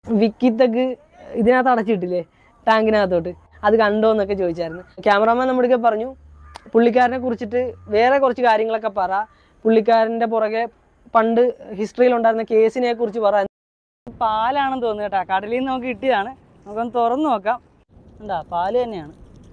വിക്കിത്തൊക്കെ ഇതിനകത്ത് അടച്ചിട്ടില്ലേ ടാങ്കിനകത്തോട്ട് അത് കണ്ടോ എന്നൊക്കെ ചോദിച്ചായിരുന്നു ക്യാമറാമാൻ നമ്മുടെ പറഞ്ഞു പുള്ളിക്കാരനെ കുറിച്ചിട്ട് വേറെ കുറച്ച് കാര്യങ്ങളൊക്കെ പറ പുള്ളിക്കാരൻ്റെ പുറകെ പണ്ട് ഹിസ്റ്ററിയിൽ ഉണ്ടായിരുന്ന കേസിനെ കുറിച്ച് പറ പാലാണെന്ന് തോന്നുന്നു കേട്ടോ കടലിൽ നിന്ന് നമുക്ക് കിട്ടിയതാണ് നമുക്കൊന്ന് തുറന്നു നോക്കാം എന്താ പാല് തന്നെയാണ്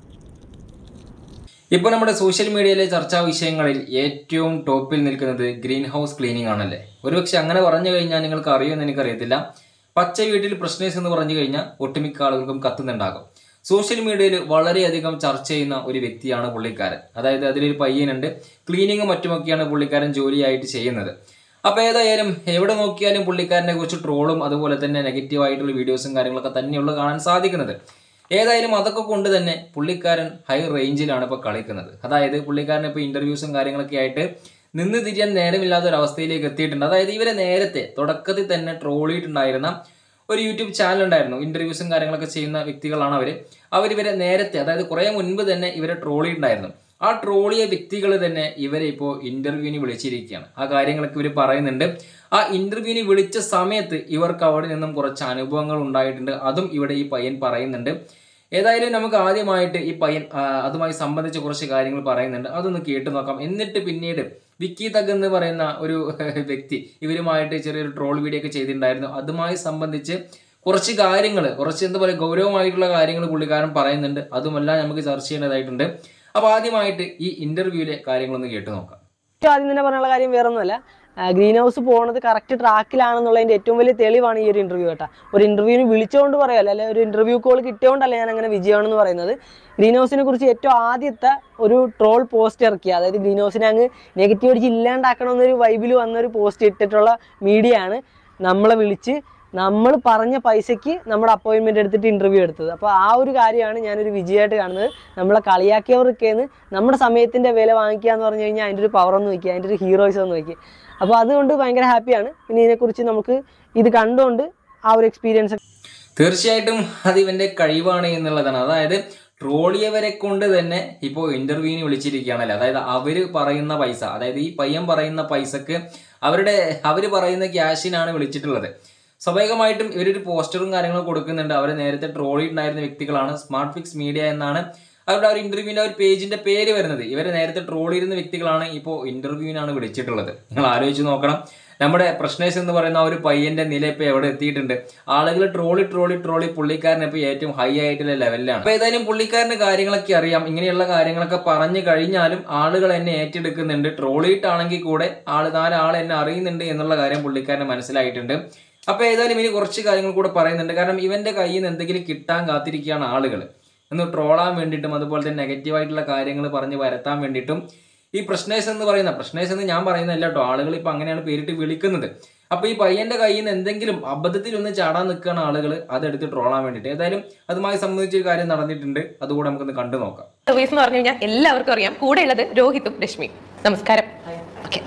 ഇപ്പോൾ നമ്മുടെ സോഷ്യൽ മീഡിയയിലെ ചർച്ചാ വിഷയങ്ങളിൽ ഏറ്റവും ടോപ്പിൽ നിൽക്കുന്നത് ഗ്രീൻ ഹൗസ് ക്ലീനിങ് ആണല്ലേ ഒരുപക്ഷെ അങ്ങനെ പറഞ്ഞു കഴിഞ്ഞാൽ നിങ്ങൾക്ക് അറിയുമെന്ന് എനിക്കറിയത്തില്ല പച്ച വീട്ടിൽ പ്രശ്നേഴ്സ് എന്ന് പറഞ്ഞു കഴിഞ്ഞാൽ ഒട്ടുമിക്ക ആളുകൾക്കും കത്തുന്നുണ്ടാകും സോഷ്യൽ മീഡിയയിൽ വളരെയധികം ചർച്ച ചെയ്യുന്ന ഒരു വ്യക്തിയാണ് പുള്ളിക്കാരൻ അതായത് അതിലൊരു പയ്യനുണ്ട് ക്ലീനിങ്ങും മറ്റുമൊക്കെയാണ് പുള്ളിക്കാരൻ ജോലിയായിട്ട് ചെയ്യുന്നത് അപ്പോൾ ഏതായാലും എവിടെ നോക്കിയാലും പുള്ളിക്കാരനെ കുറിച്ച് ട്രോളും അതുപോലെ തന്നെ നെഗറ്റീവായിട്ടുള്ള വീഡിയോസും കാര്യങ്ങളൊക്കെ തന്നെയുള്ളൂ കാണാൻ സാധിക്കുന്നത് ഏതായാലും അതൊക്കെ കൊണ്ട് തന്നെ പുള്ളിക്കാരൻ ഹൈ റേഞ്ചിലാണ് ഇപ്പോൾ കളിക്കുന്നത് അതായത് പുള്ളിക്കാരൻ ഇപ്പോൾ ഇന്റർവ്യൂസും കാര്യങ്ങളൊക്കെ ആയിട്ട് നിന്ന് തിരിയാൻ നേരമില്ലാത്ത ഒരു അവസ്ഥയിലേക്ക് എത്തിയിട്ടുണ്ട് അതായത് ഇവരെ നേരത്തെ തുടക്കത്തിൽ തന്നെ ട്രോളിയിട്ടുണ്ടായിരുന്ന ഒരു യൂട്യൂബ് ചാനൽ ഉണ്ടായിരുന്നു ഇന്റർവ്യൂസും കാര്യങ്ങളൊക്കെ ചെയ്യുന്ന വ്യക്തികളാണ് അവർ അവരിവരെ നേരത്തെ അതായത് കുറേ മുൻപ് തന്നെ ഇവരെ ട്രോളിയിട്ടുണ്ടായിരുന്നു ആ ട്രോളിയ വ്യക്തികൾ തന്നെ ഇവരെ ഇപ്പോൾ ഇന്റർവ്യൂവിന് വിളിച്ചിരിക്കുകയാണ് ആ കാര്യങ്ങളൊക്കെ ഇവർ പറയുന്നുണ്ട് ആ ഇന്റർവ്യൂവിന് വിളിച്ച സമയത്ത് ഇവർക്ക് അവിടെ നിന്നും കുറച്ച് അനുഭവങ്ങൾ ഉണ്ടായിട്ടുണ്ട് അതും ഇവിടെ ഈ പയ്യൻ പറയുന്നുണ്ട് ഏതായാലും നമുക്ക് ആദ്യമായിട്ട് ഈ പയ്യൻ ആ, അതുമായി സംബന്ധിച്ച് കുറച്ച് കാര്യങ്ങൾ പറയുന്നുണ്ട് അതൊന്ന് കേട്ടു നോക്കാം എന്നിട്ട് പിന്നീട് വിക്കി തഗ് എന്ന് പറയുന്ന ഒരു വ്യക്തി ഇവരുമായിട്ട് ചെറിയൊരു ട്രോൾ വീഡിയോ ഒക്കെ ചെയ്തിട്ടുണ്ടായിരുന്നു അതുമായി സംബന്ധിച്ച് കുറച്ച് കാര്യങ്ങൾ കുറച്ച് എന്താ പറയുക ഗൗരവമായിട്ടുള്ള കാര്യങ്ങൾ പുള്ളിക്കാരൻ പറയുന്നുണ്ട് അതുമെല്ലാം നമുക്ക് ചർച്ച ചെയ്യേണ്ടതായിട്ടുണ്ട് അപ്പോൾ ആദ്യമായിട്ട് ഈ ഇന്റർവ്യൂവിലെ കാര്യങ്ങളൊന്ന് കേട്ടു നോക്കാം ഏറ്റവും ആദ്യം തന്നെ പറയാനുള്ള കാര്യം വേറൊന്നുമല്ല ഗ്രീൻ ഹൗസ് പോകുന്നത് കറക്റ്റ് ട്രാക്കിലാണെന്നുള്ളതിന്റെ ഏറ്റവും വലിയ തെളിവാണ് ഈ ഒരു ഇന്റർവ്യൂ കേട്ടോ ഒരു ഇന്റർവ്യൂവിന് വിളിച്ചുകൊണ്ട് പറയല്ല അല്ലെ ഒരു ഇന്റർവ്യൂ കോൾ കിട്ടിയോണ്ടല്ല ഞാൻ അങ്ങനെ വിജയമാണെന്ന് പറയുന്നത് ഗ്രീൻ ഹൗസിനെ കുറിച്ച് ഏറ്റവും ആദ്യത്തെ ഒരു ട്രോൾ പോസ്റ്റ് ഇറക്കിയ അതായത് ഗ്രീൻ ഹൗസിനെ അങ്ങ് നെഗറ്റീവ് അടിച്ച് ഇല്ലാണ്ടാക്കണമെന്നൊരു വൈബിൽ വന്നൊരു പോസ്റ്റ് ഇട്ടിട്ടുള്ള മീഡിയ ആണ് നമ്മളെ വിളിച്ച് നമ്മൾ പറഞ്ഞ പൈസയ്ക്ക് നമ്മുടെ അപ്പോയിൻമെന്റ് എടുത്തിട്ട് ഇന്റർവ്യൂ എടുത്തത് അപ്പോൾ ആ ഒരു കാര്യമാണ് ഞാനൊരു വിജയമായിട്ട് കാണുന്നത് നമ്മളെ കളിയാക്കിയവർക്കേന്ന് നമ്മുടെ സമയത്തിന്റെ വില വാങ്ങിക്കുക എന്ന് പറഞ്ഞു കഴിഞ്ഞാൽ അതിൻ്റെ ഒരു പവർ ഒന്ന് വയ്ക്കുക അതിൻ്റെ ഒരു ഹീറോയിസം ഒന്ന് വയ്ക്കുക അപ്പോൾ അതുകൊണ്ട് ഭയങ്കര ഹാപ്പിയാണ് പിന്നെ ഇതിനെക്കുറിച്ച് നമുക്ക് ഇത് കണ്ടുകൊണ്ട് ആ ഒരു എക്സ്പീരിയൻസ് തീർച്ചയായിട്ടും അത് ഇവന്റെ കഴിവാണ് എന്നുള്ളതാണ് അതായത് ട്രോളിയവരെ കൊണ്ട് തന്നെ ഇപ്പോൾ ഇന്റർവ്യൂവിന് വിളിച്ചിരിക്കുകയാണല്ലോ അതായത് അവര് പറയുന്ന പൈസ അതായത് ഈ പയ്യൻ പറയുന്ന പൈസക്ക് അവരുടെ അവര് പറയുന്ന ക്യാഷിനാണ് വിളിച്ചിട്ടുള്ളത് സ്വാഭാവികമായിട്ടും ഇവരൊരു പോസ്റ്ററും കാര്യങ്ങളും കൊടുക്കുന്നുണ്ട് അവരെ നേരത്തെ ട്രോളി ഉണ്ടായിരുന്ന വ്യക്തികളാണ് സ്മാർട്ട് ഫിക്സ് മീഡിയ എന്നാണ് അവരുടെ ആ ഒരു ഇന്റർവ്യൂവിന്റെ ഒരു പേജിന്റെ പേര് വരുന്നത് ഇവരെ നേരത്തെ ട്രോൾ ചെയ്യുന്ന വ്യക്തികളാണ് ഇപ്പോൾ ഇന്റർവ്യൂവിനാണ് വിളിച്ചിട്ടുള്ളത് നിങ്ങൾ ആലോചിച്ച് നോക്കണം നമ്മുടെ പ്രശ്നേഷ് എന്ന് പറയുന്ന ആ ഒരു പയ്യന്റെ നില ഇപ്പൊ എവിടെ എത്തിയിട്ടുണ്ട് ആളുകൾ ട്രോളി ട്രോളി ട്രോളി പുള്ളിക്കാരൻ ഇപ്പൊ ഏറ്റവും ഹൈ ആയിട്ടുള്ള ലെവലിലാണ് അപ്പൊ ഏതായാലും പുള്ളിക്കാരന് കാര്യങ്ങളൊക്കെ അറിയാം ഇങ്ങനെയുള്ള കാര്യങ്ങളൊക്കെ പറഞ്ഞു കഴിഞ്ഞാലും ആളുകൾ എന്നെ ഏറ്റെടുക്കുന്നുണ്ട് ട്രോളിയിട്ടാണെങ്കിൽ കൂടെ ആള് നാലാൾ എന്നെ അറിയുന്നുണ്ട് എന്നുള്ള കാര്യം പുള്ളിക്കാരന് മനസ്സിലായിട്ടുണ്ട് അപ്പൊ ഏതായാലും ഇനി കുറച്ച് കാര്യങ്ങൾ കൂടെ പറയുന്നുണ്ട് കാരണം ഇവന്റെ കയ്യിൽ നിന്ന് എന്തെങ്കിലും കിട്ടാൻ കാത്തിരിക്കുകയാണ് ആളുകൾ ഒന്ന് ട്രോളാൻ വേണ്ടിയിട്ടും അതുപോലെ തന്നെ നെഗറ്റീവായിട്ടുള്ള കാര്യങ്ങൾ പറഞ്ഞ് വരത്താൻ വേണ്ടിയിട്ടും ഈ പ്രശ്നേഴ്സ് എന്ന് പറയുന്ന പ്രശ്നേഴ്സ് എന്ന് ഞാൻ പറയുന്നതല്ല കേട്ടോ ആളുകൾ ഇപ്പൊ അങ്ങനെയാണ് പേരിട്ട് വിളിക്കുന്നത് അപ്പൊ ഈ പയ്യന്റെ കയ്യിൽ നിന്ന് എന്തെങ്കിലും അബദ്ധത്തിൽ ഒന്ന് ചാടാൻ നിൽക്കുന്ന ആളുകൾ അതെടുത്ത് ട്രോളാൻ വേണ്ടിയിട്ട് ഏതായാലും അതുമായി സംബന്ധിച്ചൊരു കാര്യം നടന്നിട്ടുണ്ട് അതുകൂടെ നമുക്കൊന്ന് കണ്ടു നോക്കാം സർവീസ് എന്ന് പറഞ്ഞു കഴിഞ്ഞാൽ എല്ലാവർക്കും അറിയാം കൂടെ ഉള്ളത് രോഹിതും രശ്മി നമസ്കാരം ഓക്കെ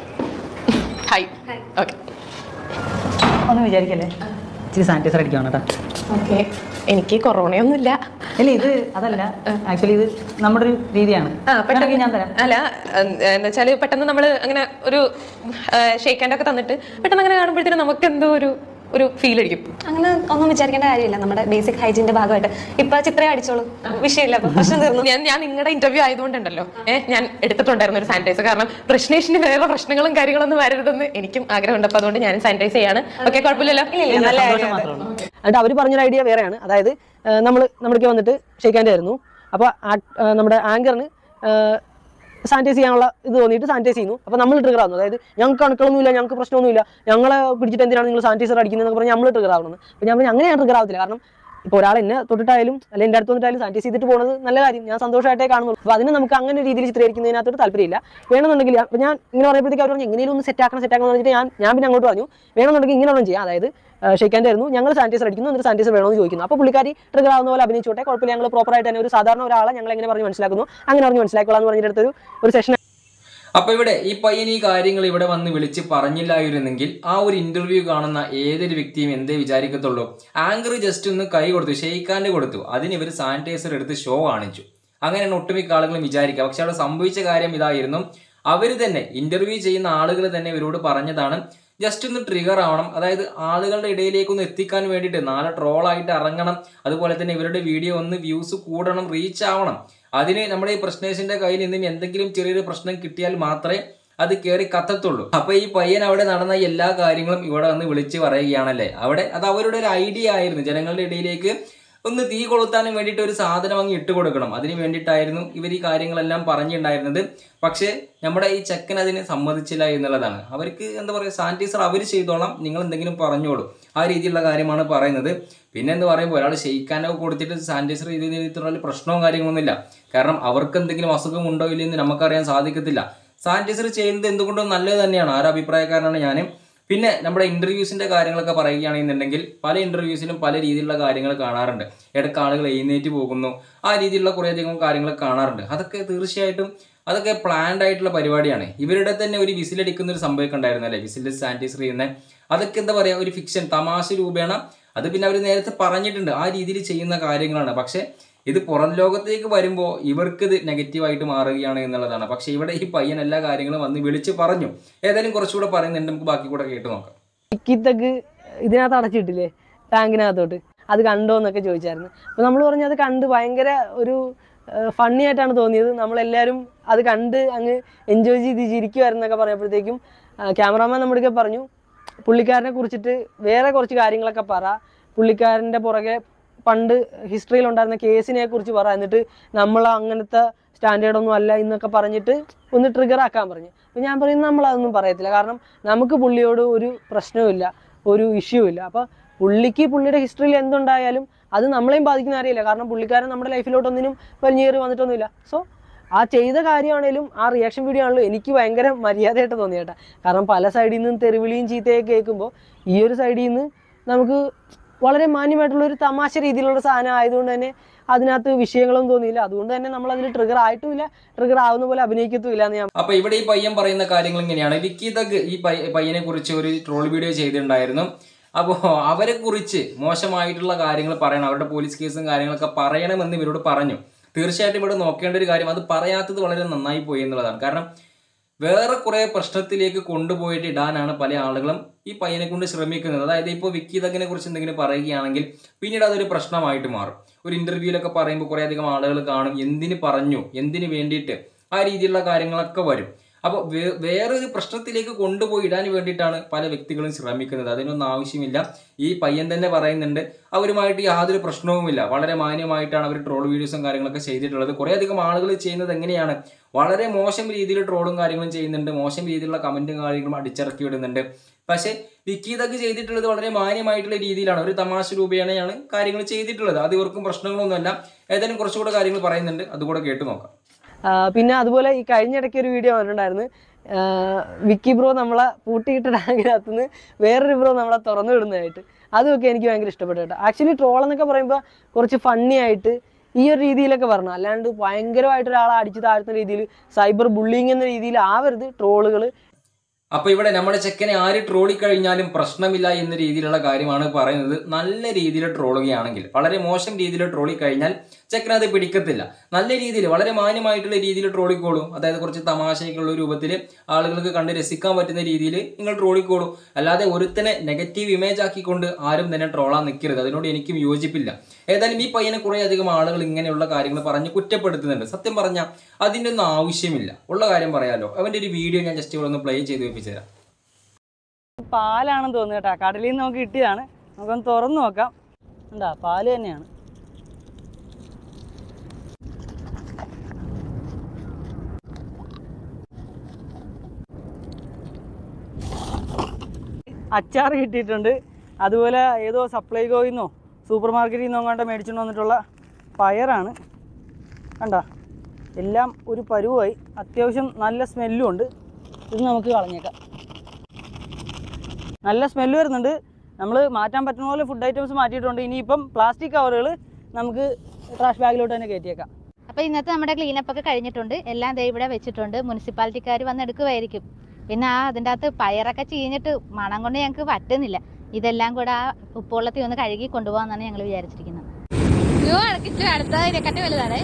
ഹായ് ഓക്കെ ഒന്നും വിചാരിക്കല്ലേ ഇച്ചിരി സാനിറ്റൈസർ അടിക്കണം കേട്ടോ ഓക്കെ എനിക്ക് കൊറോണയൊന്നുമില്ല ഇല്ല ഇത് അതല്ല ആക്ച്വലി ഇത് നമ്മുടെ ഒരു രീതിയാണ് ആ വേണമെങ്കിൽ ഞാൻ തരാം അല്ല എന്താ വെച്ചാല് പെട്ടെന്ന് നമ്മൾ അങ്ങനെ ഒരു ഷേക്ക് ഹാൻഡ് ഒക്കെ തന്നിട്ട് പെട്ടെന്ന് അങ്ങനെ കാണുമ്പോഴത്തേനും നമുക്ക് എന്തോ ഒരു ഒരു ഫീൽ അടിക്കും അങ്ങനെ ഒന്നും വിചാരിക്കേണ്ട കാര്യമില്ല നമ്മുടെ ബേസിക് ഹൈജീന്റെ ഭാഗമായിട്ട് ഇപ്പൊ ചിത്രയെ അടിച്ചോളൂ വിഷയമില്ല അപ്പൊ പ്രശ്നം തീർന്നു ഞാൻ ഞാൻ നിങ്ങളുടെ ഇന്റർവ്യൂ ആയതുകൊണ്ടുണ്ടല്ലോ ഏഹ് ഞാൻ എടുത്തിട്ടുണ്ടായിരുന്നു ഒരു സാനിറ്റൈസർ കാരണം പ്രശ്നേഷന് വേറെ പ്രശ്നങ്ങളും കാര്യങ്ങളൊന്നും വരരുതെന്ന് എനിക്കും ആഗ്രഹമുണ്ട് അപ്പൊ അതുകൊണ്ട് ഞാൻ സാനിറ്റൈസ് ചെയ്യാണ് ഓക്കെ കുഴപ്പമില്ലല്ലോ ഇല്ല, നല്ല സന്തോഷം കാര്യം. മാത്രമേ ഉള്ളൂ എന്നിട്ട് അവർ പറഞ്ഞൊരു ഐഡിയ വേറെയാണ് അതായത് നമ്മൾ നമ്മുടെയൊക്കെ വന്നിട്ട് ഷെയ്ക്കാൻ്റെ ആയിരുന്നു അപ്പോൾ നമ്മുടെ ആങ്കറിന് സാനിറ്റൈസ് ചെയ്യാനുള്ള ഇത് തോന്നിയിട്ട് സാനിറ്റൈസ് ചെയ്യുന്നു അപ്പോൾ നമ്മൾ ട്രിഗർ ആവുന്നു അതായത് ഞങ്ങൾക്ക് അണുക്കളൊന്നുമില്ല ഞങ്ങൾക്ക് പ്രശ്നമൊന്നുമില്ല ഞങ്ങളെ പിടിച്ചിട്ട് എന്തിനാണ് നിങ്ങൾ സാനിറ്റൈസർ അടിക്കുന്നതെന്ന് പറഞ്ഞ് നമ്മൾ ട്രിഗർ ആവുന്നത് അപ്പോൾ ഞാൻ പറഞ്ഞു അങ്ങനെ ഞാൻ ട്രിഗർ ആവത്തില്ല കാരണം ഇപ്പോൾ ഒരാൾ എന്നെ തൊട്ടിട്ടായാലും അല്ലെങ്കിൽ എൻ്റെ അടുത്ത് വന്നിട്ടായാലും സാനിറ്റൈസ് ചെയ്തിട്ട് പോകുന്നത് നല്ല കാര്യം ഞാൻ സന്തോഷമായിട്ടേ കാണുന്നുള്ളൂ അപ്പോൾ അതിന് നമുക്ക് അങ്ങനെ ഒരു രീതിയിൽ ചിത്രീകരിക്കുന്നതിനകത്തോട്ട് താല്പര്യമില്ല വേണമെന്നുണ്ടെങ്കിൽ അപ്പോൾ ഞാൻ ഇങ്ങനെ പറഞ്ഞപ്പോഴത്തേക്ക് അവർ പറഞ്ഞു എങ്ങനെയും ഒന്ന് സെറ്റ് ആക്കണം സെറ്റ് ആക്കണം എന്ന് പറഞ്ഞിട്ട് ഞാൻ ഞാൻ പിന്നെ അങ്ങോട്ട് പറഞ്ഞു വേണമെന്നുണ്ടെങ്കിൽ ഇങ്ങനെ ഒന്നും ചെയ്യാം അതായത് ഷെയ്ക്കാൻ്റെ ആയിരുന്നു ഞങ്ങൾ സാനിറ്റൈസർ അടിക്കുന്നു എന്നിട്ട് സാനിറ്റൈസർ വേണമെന്ന് ചോദിക്കുന്നു അപ്പോൾ പുള്ളിക്കാരി ട്രിഗർ ആവുന്ന പോലെ അഭിനയിച്ചോട്ടെ കുഴപ്പമില്ല ഞങ്ങൾ പ്രോപ്പറായിട്ട് തന്നെ ഒരു സാധാരണ ഒരാളെ ഞങ്ങൾ എങ്ങനെ പറഞ്ഞ് മനസ്സിലാക്കുന്നു അങ്ങനെ പറഞ്ഞ് മനസ്സിലാക്കുക എന്ന് പറഞ്ഞിട്ട് ഒരു ഒരു സെഷൻ അപ്പൊ ഇവിടെ ഈ പയ്യൻ ഈ കാര്യങ്ങൾ ഇവിടെ വന്ന് വിളിച്ച് പറഞ്ഞില്ലായിരുന്നെങ്കിൽ ആ ഒരു ഇന്റർവ്യൂ കാണുന്ന ഏതൊരു വ്യക്തിയും എന്തേ വിചാരിക്കത്തുള്ളൂ ആങ്കർ ജസ്റ്റ് ഒന്ന് കൈ കൊടുത്തു ഷെയ്ക്കാൻ്റെ കൊടുത്തു അതിന് ഇവർ സാനിറ്റൈസർ എടുത്ത് ഷോ കാണിച്ചു അങ്ങനെയാണ് ഒട്ടുമിക്ക ആളുകളും വിചാരിക്കുക പക്ഷെ അവിടെ സംഭവിച്ച കാര്യം ഇതായിരുന്നു അവർ തന്നെ ഇന്റർവ്യൂ ചെയ്യുന്ന ആളുകൾ തന്നെ ഇവരോട് പറഞ്ഞതാണ് ജസ്റ്റ് ഒന്ന് ട്രിഗർ ആവണം അതായത് ആളുകളുടെ ഇടയിലേക്ക് ഒന്ന് എത്തിക്കാൻ വേണ്ടിയിട്ട് നാളെ ട്രോളായിട്ട് ഇറങ്ങണം അതുപോലെ തന്നെ ഇവരുടെ വീഡിയോ ഒന്ന് വ്യൂസ് കൂടണം റീച്ച് ആവണം അതിന് നമ്മുടെ ഈ പ്രശ്നേഴ്സിന്റെ കയ്യിൽ നിന്നും എന്തെങ്കിലും ചെറിയൊരു പ്രശ്നം കിട്ടിയാൽ മാത്രമേ അത് കയറി കത്തത്തുള്ളൂ അപ്പൊ ഈ പയ്യൻ അവിടെ നടന്ന എല്ലാ കാര്യങ്ങളും ഇവിടെ വന്ന് വിളിച്ച് പറയുകയാണല്ലേ അവിടെ അത് അവരുടെ ഒരു ഐഡിയ ആയിരുന്നു ജനങ്ങളുടെ ഇടയിലേക്ക് ഒന്ന് തീ കൊളുത്താനും വേണ്ടിയിട്ട് ഒരു സാധനം അങ്ങ് ഇട്ട് കൊടുക്കണം അതിന് വേണ്ടിയിട്ടായിരുന്നു ഇവർ ഈ കാര്യങ്ങളെല്ലാം പറഞ്ഞിട്ടുണ്ടായിരുന്നത് പക്ഷേ നമ്മുടെ ഈ ചെക്കൻ അതിന് സമ്മതിച്ചില്ല എന്നുള്ളതാണ് അവർക്ക് എന്താ പറയുക സാനിറ്റൈസർ അവർ ചെയ്തോളാം നിങ്ങൾ എന്തെങ്കിലും പറഞ്ഞോളൂ ആ രീതിയിലുള്ള കാര്യമാണ് പറയുന്നത് പിന്നെ എന്ന് പറയുമ്പോൾ ഒരാൾ ഷെയ്ക്കാനൊക്കെ കൊടുത്തിട്ട് സാനിറ്റൈസർ ചെയ്ത് ചെയ്തിട്ടുള്ള പ്രശ്നവും കാര്യങ്ങളൊന്നുമില്ല കാരണം അവർക്ക് എന്തെങ്കിലും അസുഖം ഉണ്ടോ ഇല്ലെന്ന് നമുക്കറിയാൻ സാധിക്കത്തില്ല സാനിറ്റൈസർ ചെയ്യുന്നത് എന്തുകൊണ്ടും നല്ലത് തന്നെയാണ് ആ ഒരു അഭിപ്രായക്കാരനാണ് ഞാൻ പിന്നെ നമ്മുടെ ഇന്റർവ്യൂസിന്റെ കാര്യങ്ങളൊക്കെ പറയുകയാണെന്നുണ്ടെങ്കിൽ പല ഇന്റർവ്യൂസിലും പല രീതിയിലുള്ള കാര്യങ്ങൾ കാണാറുണ്ട് ഇടയ്ക്ക് ആളുകൾ എഴുന്നേറ്റ് പോകുന്നു ആ രീതിയിലുള്ള കുറേയധികം കാര്യങ്ങൾ കാണാറുണ്ട് അതൊക്കെ തീർച്ചയായിട്ടും അതൊക്കെ പ്ലാൻഡ് ആയിട്ടുള്ള പരിപാടിയാണ് ഇവരുടെ തന്നെ ഒരു വിസിലടിക്കുന്ന ഒരു സംഭവമൊക്കെ ഉണ്ടായിരുന്നു അല്ലേ വിസിൽ സാനിറ്റൈസർ ചെയ്യുന്ന അതൊക്കെ എന്താ പറയുക ഒരു ഫിക്ഷൻ തമാശ രൂപേണ അത് പിന്നെ അവർ നേരത്തെ പറഞ്ഞിട്ടുണ്ട് ആ രീതിയിൽ ചെയ്യുന്ന കാര്യങ്ങളാണ് പക്ഷേ ഇത് പുറം ലോകത്തേക്ക് വരുമ്പോൾ ഇവർക്ക് ഇത് നെഗറ്റീവായിട്ട് മാറുകയാണ് എന്നുള്ളതാണ് പക്ഷേ ഇവിടെ ഈ പയ്യൻ എല്ലാ കാര്യങ്ങളും വന്ന് വിളിച്ച് പറഞ്ഞു ഏതായാലും കുറച്ചുകൂടെ പറയുന്നുണ്ട് നമുക്ക് ബാക്കി കൂടെ കേട്ട് നോക്കാം ഇക്കിത്തക്ക് ഇതിനകത്ത് അടച്ചിട്ടില്ലേ ടാങ്കിനകത്തോട്ട് അത് കണ്ടോ എന്നൊക്കെ ചോദിച്ചായിരുന്നു അപ്പോൾ നമ്മൾ പറഞ്ഞു അത് കണ്ട് ഭയങ്കര ഒരു ഫണ്ണി ആയിട്ടാണ് തോന്നിയത് നമ്മളെല്ലാവരും അത് കണ്ട് അങ്ങ് എൻജോയ് ചെയ്ത് ചിരിക്കുമായിരുന്നൊക്കെ പറഞ്ഞപ്പോഴത്തേക്കും ക്യാമറാമാൻ നമ്മുടെയൊക്കെ പറഞ്ഞു പുള്ളിക്കാരനെ കുറിച്ചിട്ട് വേറെ കുറച്ച് കാര്യങ്ങളൊക്കെ പറ പുള്ളിക്കാരൻ്റെ പുറകെ പണ്ട് ഹിസ്റ്ററിയിൽ ഉണ്ടായിരുന്ന കേസിനെ കുറിച്ച് പറ എന്നിട്ട് നമ്മൾ അങ്ങനത്തെ സ്റ്റാൻഡേർഡ് ഒന്നും അല്ല എന്നൊക്കെ പറഞ്ഞിട്ട് ഒന്ന് ട്രിഗർ ആക്കാൻ പറഞ്ഞു അപ്പോൾ ഞാൻ പറയുന്നത് നമ്മൾ അതൊന്നും പറയത്തില്ല കാരണം നമുക്ക് പുള്ളിയോട് ഒരു പ്രശ്നവുമില്ല ഒരു ഇഷ്യൂ ഇല്ല അപ്പോൾ പുള്ളിക്ക് പുള്ളിയുടെ ഹിസ്റ്ററിയിൽ എന്തുണ്ടായാലും അത് നമ്മളെയും ബാധിക്കുന്ന അറിയില്ല കാരണം പുള്ളിക്കാരൻ നമ്മുടെ ലൈഫിലോട്ടൊന്നിനും വലിഞ്ഞേറി വന്നിട്ടൊന്നുമില്ല സോ ആ ചെയ്ത കാര്യമാണേലും ആ റിയാക്ഷൻ വീഡിയോ ആണെങ്കിലും എനിക്ക് ഭയങ്കര മര്യാദയായിട്ട് തോന്നിയേട്ടാ കാരണം പല സൈഡിൽ നിന്നും തെരുവിളിയും ചീത്തയൊക്കെ കേൾക്കുമ്പോൾ ഈ ഒരു സൈഡിൽ നിന്ന് നമുക്ക് വളരെ മാന്യമായിട്ടുള്ള ഒരു തമാശ രീതിയിലുള്ള സാധനം ആയതുകൊണ്ട് തന്നെ അതിനകത്ത് വിഷയങ്ങളൊന്നും തോന്നിയില്ല അതുകൊണ്ട് തന്നെ നമ്മൾ അതിൽ ട്രിഗർ ആയിട്ടുമില്ല ട്രിഗർ ആവുന്ന പോലെ അഭിനയിക്കത്തുമില്ല എന്ന് ഞാൻ അപ്പൊ ഇവിടെ ഈ പയ്യൻ പറയുന്ന കാര്യങ്ങൾ ഇങ്ങനെയാണ് വിക്കി തഗ് ഈ പയ്യ- പയ്യനെ കുറിച്ച് ഒരു ട്രോൾ വീഡിയോ ചെയ്തിട്ടുണ്ടായിരുന്നു അപ്പോൾ അവരെ കുറിച്ച് മോശമായിട്ടുള്ള കാര്യങ്ങൾ പറയണം അവരുടെ പോലീസ് കേസും കാര്യങ്ങളൊക്കെ പറയണമെന്ന് ഇവരോട് പറഞ്ഞു തീർച്ചയായിട്ടും ഇവിടെ നോക്കേണ്ട ഒരു കാര്യം അത് പറയാത്തത് വളരെ നന്നായി പോയി എന്നുള്ളതാണ് കാരണം വേറെ കുറെ പ്രശ്നത്തിലേക്ക് കൊണ്ടുപോയിട്ട് ഇടാനാണ് പല ആളുകളും ഈ പയ്യനെ കൊണ്ട് ശ്രമിക്കുന്നത് അതായത് ഇപ്പോൾ വിക്കി തങ്ങിനെ കുറിച്ച് എന്തെങ്കിലും പറയുകയാണെങ്കിൽ പിന്നീട് അതൊരു പ്രശ്നമായിട്ട് മാറും ഒരു ഇന്റർവ്യൂലൊക്കെ പറയുമ്പോൾ കുറേ അധികം ആളുകൾ കാണും എന്തിന് പറഞ്ഞു എന്തിന് വേണ്ടിയിട്ട് ആ രീതിയിലുള്ള കാര്യങ്ങളൊക്കെ വരും അപ്പോൾ വേറൊരു പ്രശ്നത്തിലേക്ക് കൊണ്ടുപോയി ഇടാൻ വേണ്ടിയിട്ടാണ് പല വ്യക്തികളും ശ്രമിക്കുന്നത് അതിനൊന്നും ആവശ്യമില്ല ഈ പയ്യൻ തന്നെ പറയുന്നുണ്ട് അവരുമായിട്ട് യാതൊരു പ്രശ്നവുമില്ല വളരെ മാന്യമായിട്ടാണ് അവർ ട്രോൾ വീഡിയോസും കാര്യങ്ങളൊക്കെ ചെയ്തിട്ടുള്ളത് കുറേ അധികം ആളുകൾ ചെയ്യുന്നത് എങ്ങനെയാണ് വളരെ മോശം രീതിയിൽ ട്രോളും കാര്യങ്ങളും ചെയ്യുന്നുണ്ട് മോശം രീതിയിലുള്ള കമന്റും കാര്യങ്ങളും അടിച്ചിറക്കി വിടുന്നുണ്ട് പക്ഷേ വിക്കി ഇതൊക്കെ ചെയ്തിട്ടുള്ളത് വളരെ മാന്യമായിട്ടുള്ള രീതിയിലാണ് ഒരു തമാശ രൂപേണയാണ് കാര്യങ്ങൾ ചെയ്തിട്ടുള്ളത് അത് ഇവർക്കും പ്രശ്നങ്ങളൊന്നുമല്ല ഏതായാലും കുറച്ചുകൂടെ കാര്യങ്ങൾ പറയുന്നുണ്ട് അതുകൂടെ കേട്ടു നോക്കാം ആ, പിന്നെ അതുപോലെ ഈ കഴിഞ്ഞ ഇടയ്ക്ക് ഒരു വീഡിയോ വന്നിട്ടുണ്ടായിരുന്നു ആ, വിക്കി ബ്രോ നമ്മളെ പൂട്ടിയിട്ട ടാങ്കിനകത്ത് നിന്ന് വേറൊരു ബ്രോ നമ്മളെ തുറന്നു വിടുന്നതായിട്ട് അതൊക്കെ എനിക്ക് ഭയങ്കര ഇഷ്ടപ്പെട്ടു കേട്ടോ ആക്ച്വലി ട്രോൾ എന്നൊക്കെ പറയുമ്പോൾ കുറച്ച് ഫണ്ണി ആയിട്ട് ഈ ഒരു രീതിയിലൊക്കെ പറഞ്ഞു അല്ലാണ്ട് ഭയങ്കരമായിട്ട് ഒരാളെ അടിച്ചു താഴ്ത്തുന്ന രീതിയിൽ സൈബർ ബുള്ളിങ് എന്ന രീതിയിൽ ആവരുത് ട്രോളുകൾ അപ്പൊ ഇവിടെ നമ്മുടെ ചെക്കനെ ആര് ട്രോളി കഴിഞ്ഞാലും പ്രശ്നമില്ല എന്ന രീതിയിലുള്ള കാര്യമാണ് പറയുന്നത് നല്ല രീതിയിൽ ട്രോളുകയാണെങ്കിൽ വളരെ മോശം രീതിയിൽ ട്രോളി കഴിഞ്ഞാൽ ചെക്കൻ അത് പിടിക്കത്തില്ല നല്ല രീതിയിൽ വളരെ മാന്യമായിട്ടുള്ള രീതിയിൽ ട്രോളിക്കോളൂ അതായത് കുറച്ച് തമാശയൊക്കെയുള്ള രൂപത്തിൽ ആളുകൾക്ക് കണ്ട് രസിക്കാൻ പറ്റുന്ന രീതിയിൽ നിങ്ങൾ ട്രോളിക്കോളൂ അല്ലാതെ ഒരുത്തനെ നെഗറ്റീവ് ഇമേജ് ആക്കിക്കൊണ്ട് ആരും തന്നെ ട്രോളാൻ നിൽക്കരുത് അതിനോട് എനിക്കും യോജിപ്പില്ല ഏതായാലും ഈ പയ്യനെ കുറേ അധികം ആളുകൾ ഇങ്ങനെയുള്ള കാര്യങ്ങൾ പറഞ്ഞ് കുറ്റപ്പെടുത്തുന്നുണ്ട് സത്യം പറഞ്ഞാൽ അതിൻ്റെ ഒന്നും ആവശ്യമില്ല ഉള്ള കാര്യം പറയാലോ അവൻ്റെ ഒരു വീഡിയോ ഞാൻ ജസ്റ്റ് ഇവിടെ ഒന്ന് പ്ലേ ചെയ്ത് വെപ്പിച്ചു തരാം പാലാണെന്ന് തോന്നുന്നു കേട്ടോ കടലിൽ നിന്ന് നമുക്ക് കിട്ടിയതാണ് നമുക്കൊന്ന് തുറന്നു നോക്കാം എന്താ പാല് തന്നെയാണ് അച്ചാർ കിട്ടിയിട്ടുണ്ട് അതുപോലെ ഏതോ സപ്ലൈകോയിൽ നിന്നോ സൂപ്പർ മാർക്കറ്റിൽ നിന്നോ അങ്ങോട്ട് മേടിച്ചുകൊണ്ട് വന്നിട്ടുള്ള പയറാണ് കണ്ട എല്ലാം ഒരു പരുവായി അത്യാവശ്യം നല്ല സ്മെല്ലും ഉണ്ട് ഇത് നമുക്ക് കളഞ്ഞേക്കാം നല്ല സ്മെല്ല് വരുന്നുണ്ട് നമ്മൾ മാറ്റാൻ പറ്റുന്ന പോലെ ഫുഡ് ഐറ്റംസ് മാറ്റിയിട്ടുണ്ട് ഇനിയിപ്പം പ്ലാസ്റ്റിക് കവറുകൾ നമുക്ക് ട്രാഷ് ബാഗിലോട്ട് തന്നെ കയറ്റിയേക്കാം അപ്പൊ ഇന്നത്തെ നമ്മുടെ ക്ലീനപ്പ് ഒക്കെ കഴിഞ്ഞിട്ടുണ്ട് എല്ലാം ദേ ഇവിടെ വെച്ചിട്ടുണ്ട് മുനിസിപ്പാലിറ്റിക്കാർ വന്ന് എടുക്കുമായിരിക്കും പിന്നെ ആ അതിൻ്റെ അകത്ത് പയറൊക്കെ ചീഞ്ഞിട്ട് മണം കൊണ്ട് ഞങ്ങൾക്ക് പറ്റുന്നില്ല ഇതെല്ലാം കൂടെ ആ ഉപ്പുവെള്ളത്തിൽ ഒന്ന് കഴുകി കൊണ്ടുപോകാന്നാണ് ഞങ്ങൾ വിചാരിച്ചിരിക്കുന്നത് അടുത്ത ഇതിനെക്കാട്ടി വലുതാണ്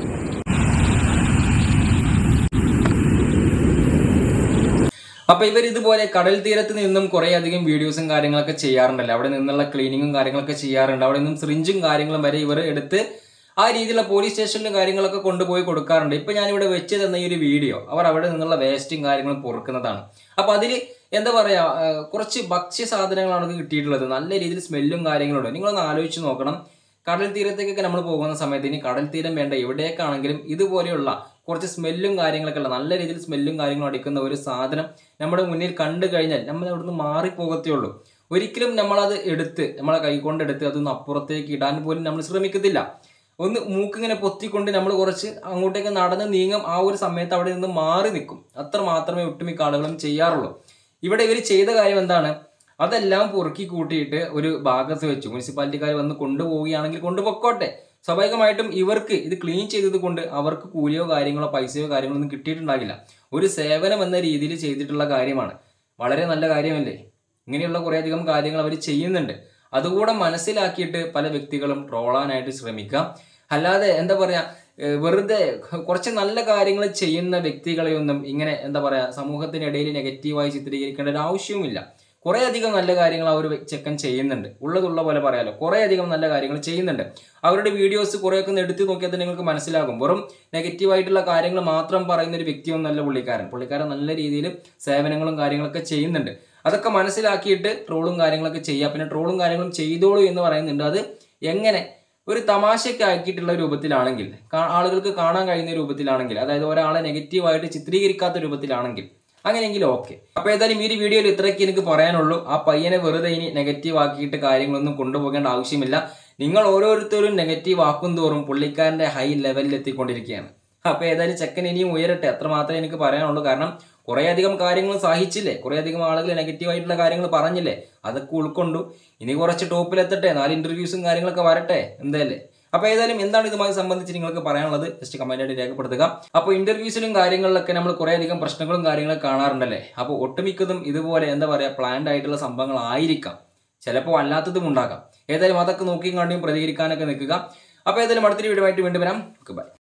അപ്പൊ ഇവർ ഇതുപോലെ കടൽ തീരത്ത് നിന്നും കുറെ അധികം വീഡിയോസും കാര്യങ്ങളൊക്കെ ചെയ്യാറുണ്ടല്ലോ അവിടെ നിന്നുള്ള ക്ലീനിങ്ങും കാര്യങ്ങളൊക്കെ ചെയ്യാറുണ്ട് അവിടെ നിന്നും സിറിഞ്ചും കാര്യങ്ങളും വരെ ഇവർ എടുത്ത് ആ രീതിയിലുള്ള പോലീസ് സ്റ്റേഷനിലും കാര്യങ്ങളൊക്കെ കൊണ്ടുപോയി കൊടുക്കാറുണ്ട് ഇപ്പൊ ഞാനിവിടെ വെച്ച് തന്ന ഈ ഒരു വീഡിയോ അവർ അവിടെ നിന്നുള്ള വേസ്റ്റും കാര്യങ്ങളും പൊറുക്കുന്നതാണ് അപ്പൊ അതിൽ എന്താ പറയാ ആ, കുറച്ച് ഭക്ഷ്യ സാധനങ്ങളാണ് അവർക്ക് കിട്ടിയിട്ടുള്ളത് നല്ല രീതിയിൽ സ്മെല്ലും കാര്യങ്ങളും ഉണ്ട് നിങ്ങളൊന്ന് ആലോചിച്ച് നോക്കണം കടൽ തീരത്തേക്കൊക്കെ നമ്മൾ പോകുന്ന സമയത്ത് ഇനി കടൽ തീരം വേണ്ട എവിടേക്കാണെങ്കിലും ഇതുപോലെയുള്ള കുറച്ച് സ്മെല്ലും കാര്യങ്ങളൊക്കെ ഉള്ള നല്ല രീതിയിൽ സ്മെല്ലും കാര്യങ്ങളും അടിക്കുന്ന ഒരു സാധനം നമ്മുടെ മുന്നിൽ കണ്ടു കഴിഞ്ഞാൽ നമ്മൾ അവിടുന്ന് മാറിപ്പോകത്തേ ഉള്ളൂ ഒരിക്കലും നമ്മളത് എടുത്ത് നമ്മളെ കൈകൊണ്ടെടുത്ത് അതൊന്ന് അപ്പുറത്തേക്ക് ഇടാൻ പോലും നമ്മൾ ശ്രമിക്കത്തില്ല ഒന്ന് മൂക്കിങ്ങനെ പൊത്തിക്കൊണ്ട് നമ്മൾ കുറച്ച് അങ്ങോട്ടേക്ക് നടന്ന് നീങ്ങും ആ ഒരു സമയത്ത് അവിടെ നിന്ന് മാറി നിൽക്കും അത്ര മാത്രമേ ഒട്ടുമിക്ക ആളുകളും ചെയ്യാറുള്ളൂ ഇവിടെ ഇവർ ചെയ്ത കാര്യം എന്താണ് അതെല്ലാം പൊറുക്കി കൂട്ടിയിട്ട് ഒരു ഭാഗത്ത് വെച്ചു മുനിസിപ്പാലിറ്റിക്കാർ വന്ന് കൊണ്ടുപോവുകയാണെങ്കിൽ കൊണ്ടുപോയിക്കോട്ടെ സ്വാഭാവികമായിട്ടും ഇവർക്ക് ഇത് ക്ലീൻ ചെയ്തത് കൊണ്ട് അവർക്ക് കൂലിയോ കാര്യങ്ങളോ പൈസയോ കാര്യങ്ങളോ ഒന്നും കിട്ടിയിട്ടുണ്ടാകില്ല ഒരു സേവനം എന്ന രീതിയിൽ ചെയ്തിട്ടുള്ള കാര്യമാണ് വളരെ നല്ല കാര്യമല്ലേ ഇങ്ങനെയുള്ള കുറേയധികം കാര്യങ്ങൾ അവർ ചെയ്യുന്നുണ്ട് അതുകൂടെ മനസ്സിലാക്കിയിട്ട് പല വ്യക്തികളും ട്രോളാനായിട്ട് ശ്രമിക്കാം അല്ലാതെ എന്താ പറയാ ഏഹ് വെറുതെ കുറച്ച് നല്ല കാര്യങ്ങൾ ചെയ്യുന്ന വ്യക്തികളെയൊന്നും ഇങ്ങനെ എന്താ പറയാ സമൂഹത്തിനിടയിൽ നെഗറ്റീവായി ചിത്രീകരിക്കേണ്ട ഒരു ആവശ്യവുമില്ല കുറേ അധികം നല്ല കാര്യങ്ങൾ ആ ഒരു വ്യ- ചെക്കൻ ചെയ്യുന്നുണ്ട് ഉള്ളതുള്ള പോലെ പറയാലോ കുറേ അധികം നല്ല കാര്യങ്ങൾ ചെയ്യുന്നുണ്ട് അവരുടെ വീഡിയോസ് കുറേയൊക്കെ ഒന്ന് എടുത്തു നോക്കിയാൽ തന്നെ നിങ്ങൾക്ക് മനസ്സിലാകും വെറും നെഗറ്റീവായിട്ടുള്ള കാര്യങ്ങൾ മാത്രം പറയുന്ന ഒരു വ്യക്തിയൊന്നല്ല പുള്ളിക്കാരൻ പുള്ളിക്കാരൻ നല്ല രീതിയിൽ സേവനങ്ങളും കാര്യങ്ങളൊക്കെ ചെയ്യുന്നുണ്ട് അതൊക്കെ മനസ്സിലാക്കിയിട്ട് ട്രോളും കാര്യങ്ങളൊക്കെ ചെയ്യുക പിന്നെ ട്രോളും കാര്യങ്ങളും ചെയ്തോളൂ എന്ന് പറയുന്നുണ്ട് അത് എങ്ങനെ ഒരു തമാശയ്ക്ക് ആക്കിയിട്ടുള്ള രൂപത്തിലാണെങ്കിൽ കാ- ആളുകൾക്ക് കാണാൻ കഴിയുന്ന രൂപത്തിലാണെങ്കിൽ അതായത് ഒരാളെ നെഗറ്റീവായിട്ട് ചിത്രീകരിക്കാത്ത രൂപത്തിലാണെങ്കിൽ അങ്ങനെയെങ്കിൽ ഓക്കെ അപ്പൊ ഏതായാലും ഈ ഒരു വീഡിയോയിൽ ഇത്രയ്ക്ക് എനിക്ക് പറയാനുള്ളൂ ആ പയ്യനെ വെറുതെ ഇനി നെഗറ്റീവ് ആക്കിയിട്ട് കാര്യങ്ങളൊന്നും കൊണ്ടുപോകേണ്ട ആവശ്യമില്ല നിങ്ങൾ ഓരോരുത്തരും നെഗറ്റീവ് ആക്കും തോറും പുള്ളിക്കാരന്റെ ഹൈ ലെവലിൽ എത്തിക്കൊണ്ടിരിക്കുകയാണ് അപ്പൊ ഏതായാലും ചെക്കൻ ഇനിയും ഉയരട്ടെ അത്ര മാത്രമേ എനിക്ക് പറയാനുള്ളൂ കാരണം കുറേ അധികം കാര്യങ്ങൾ സഹിച്ചില്ലേ കുറേ അധികം ആളുകൾ നെഗറ്റീവ് ആയിട്ടുള്ള കാര്യങ്ങൾ പറഞ്ഞില്ലേ അതൊക്കെ ഉൾക്കൊണ്ടു ഇനി കുറച്ച് ടോപ്പിലെത്തട്ടെ നാല് ഇന്റർവ്യൂസും കാര്യങ്ങളൊക്കെ വരട്ടെ എന്തല്ലേ അപ്പൊ ഏതായാലും എന്താണ് ഇതുമായി സംബന്ധിച്ച് നിങ്ങൾക്ക് പറയാനുള്ളത് ജസ്റ്റ് കമന്റ് ആയിട്ട് രേഖപ്പെടുത്തുക അപ്പോൾ ഇന്റർവ്യൂസിലും കാര്യങ്ങളിലൊക്കെ നമ്മൾ കുറേ അധികം പ്രശ്നങ്ങളും കാര്യങ്ങളൊക്കെ കാണാറുണ്ടല്ലേ അപ്പോൾ ഒട്ടുമിക്കതും ഇതുപോലെ എന്താ പറയാ പ്ലാൻഡ് ആയിട്ടുള്ള സംഭവങ്ങളായിരിക്കാം ചിലപ്പോൾ അല്ലാത്തതും ഉണ്ടാകാം ഏതായാലും അതൊക്കെ നോക്കിയും കണ്ടിയും പ്രതികരിക്കാനൊക്കെ നിൽക്കുക അപ്പോൾ ഏതായാലും അടുത്തൊരു വീഡിയോ ആയിട്ട് വീണ്ടും വരാം ബൈ